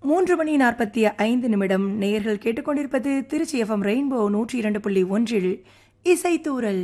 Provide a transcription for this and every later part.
மூன்று மணி நாற்பத்தி ஐந்து நிமிடம் நேயர்கள் கேட்டுக்கொண்டிருப்பது திருச்சி எஃப்எம் ரெயின்போ நூற்றி இரண்டு புள்ளி ஒன்றில் இசைத்தூரல்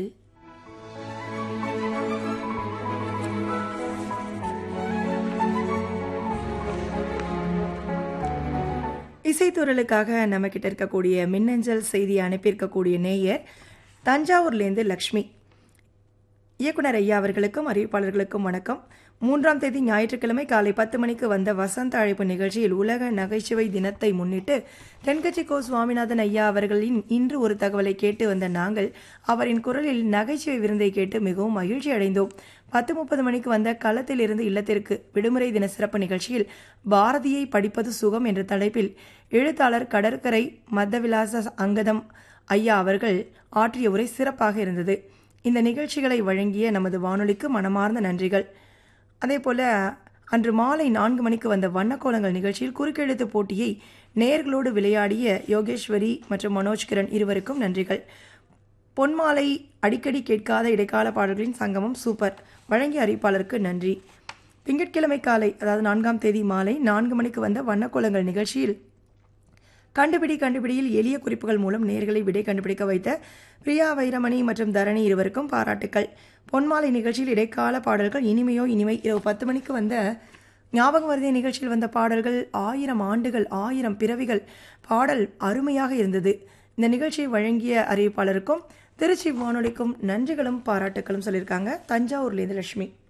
இசைத்தூரலுக்காக நம்ம கிட்ட இருக்கக்கூடிய மின்னஞ்சல் செய்தி அனுப்பியிருக்கக்கூடிய நேயர் தஞ்சாவூர்லேருந்து லக்ஷ்மி இயக்குனர் ஐயா அவர்களுக்கும் அறிவிப்பாளர்களுக்கும் வணக்கம் மூன்றாம் தேதி ஞாயிற்றுக்கிழமை காலை பத்து மணிக்கு வந்த வசந்த அழைப்பு நிகழ்ச்சியில் உலக நகைச்சுவை தினத்தை முன்னிட்டு தென்கட்சி கோ சுவாமிநாதன் ஐயா அவர்களின் இன்று ஒரு தகவலை கேட்டு வந்த நாங்கள் அவரின் குரலில் நகைச்சுவை விருந்தை கேட்டு மிகவும் மகிழ்ச்சி அடைந்தோம் பத்து முப்பது மணிக்கு வந்த களத்தில் இருந்து இல்லத்திற்கு விடுமுறை தின சிறப்பு நிகழ்ச்சியில் பாரதியை படிப்பது சுகம் என்ற தலைப்பில் எழுத்தாளர் கடற்கரை மத்தவிலாச அங்கதம் ஐயா அவர்கள் ஆற்றிய உரை சிறப்பாக இருந்தது இந்த நிகழ்ச்சிகளை வழங்கிய நமது வானொலிக்கு மனமார்ந்த நன்றிகள் அதே போல அன்று மாலை நான்கு மணிக்கு வந்த வண்ணக்கோலங்கள் நிகழ்ச்சியில் குறுக்கெழுத்து போட்டியை நேர்களோடு விளையாடிய யோகேஸ்வரி மற்றும் மனோஜ் கிரண் இருவருக்கும் நன்றிகள் பொன்மாலை அடிக்கடி கேட்காத இடைக்கால பாடல்களின் சங்கமம் சூப்பர் வழங்கிய அறிவிப்பாளருக்கு நன்றி திங்கட்கிழமை காலை அதாவது நான்காம் தேதி மாலை நான்கு மணிக்கு வந்த வண்ணக்கோலங்கள் நிகழ்ச்சியில் கண்டுபிடி கண்டுபிடியில் எளிய குறிப்புகள் மூலம் நேர்களை விடை கண்டுபிடிக்க வைத்த பிரியா வைரமணி மற்றும் தரணி இருவருக்கும் பாராட்டுக்கள் பொன்மாலை நிகழ்ச்சியில் இடைக்கால பாடல்கள் இனிமையோ இனிமை இரவு பத்து மணிக்கு வந்த ஞாபகம் வருதிய நிகழ்ச்சியில் வந்த பாடல்கள் ஆயிரம் ஆண்டுகள் ஆயிரம் பிறவிகள் பாடல் அருமையாக இருந்தது இந்த நிகழ்ச்சியை வழங்கிய அறிவிப்பாளருக்கும் திருச்சி வானொலிக்கும் நன்றிகளும் பாராட்டுகளும் சொல்லியிருக்காங்க தஞ்சாவூர்லேருந்து லட்சுமி